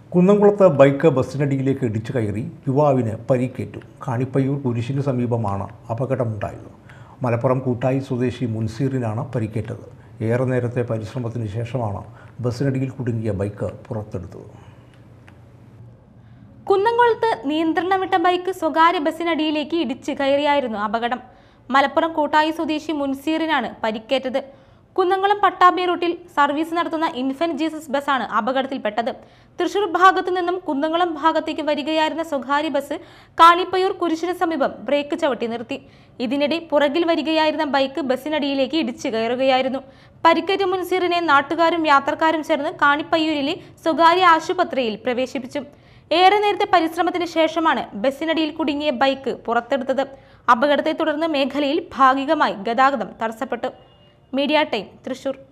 കുന്നംകുളത്ത് ബൈക്ക് ബസ്സിനടിയിലേക്ക് ഇടിച്ചു കയറി യുവാവിന് പരിക്കേറ്റു കാണിപ്പയ്യൂർ കുരിശിന് സമീപമാണ് അപകടമുണ്ടായത് മലപ്പുറം കൂട്ടായി സ്വദേശി മുൻസീറിനാണ് പരിക്കേറ്റത് ഏറെ നേരത്തെ പരിശ്രമത്തിന് ശേഷമാണ് ബസ്സിനടിയിൽ കുടുങ്ങിയ ബൈക്ക് പുറത്തെടുത്തത് കുന്നംകുളത്ത് നിയന്ത്രണം വിട്ട ബൈക്ക് സ്വകാര്യ ബസ്സിനടിയിലേക്ക് ഇടിച്ച് കയറിയായിരുന്നു അപകടം മലപ്പുറം കൂട്ടായി സ്വദേശി മുൻസീറിനാണ് പരിക്കേറ്റത് കുന്നംകുളം പട്ടാമ്പി റൂട്ടിൽ സർവീസ് നടത്തുന്ന ഇൻഫന്റ് ജീസസ് ബസ്സാണ് അപകടത്തിൽപ്പെട്ടത് തൃശൂർ ഭാഗത്തു നിന്നും കുന്നംകുളം ഭാഗത്തേക്ക് വരികയായിരുന്ന സ്വകാര്യ ബസ് കാണിപ്പയൂർ കുരിശിന് സമീപം ബ്രേക്ക് ചവിട്ടി നിർത്തി ഇതിനിടെ പുറകിൽ വരികയായിരുന്ന ബൈക്ക് ബസ്സിനടിയിലേക്ക് ഇടിച്ചു കയറുകയായിരുന്നു പരിക്കേറ്റ മുൻസീറിനെ നാട്ടുകാരും യാത്രക്കാരും ചേർന്ന് കാണിപ്പയ്യൂരിലെ സ്വകാര്യ ആശുപത്രിയിൽ പ്രവേശിപ്പിച്ചു ഏറെ നേരത്തെ പരിശ്രമത്തിന് ശേഷമാണ് ബസ്സിനടിയിൽ കുടുങ്ങിയ ബൈക്ക് പുറത്തെടുത്തത് അപകടത്തെ തുടർന്ന് മേഖലയിൽ ഭാഗികമായി ഗതാഗതം തടസ്സപ്പെട്ടു മീഡിയ ടൈം തൃശൂർ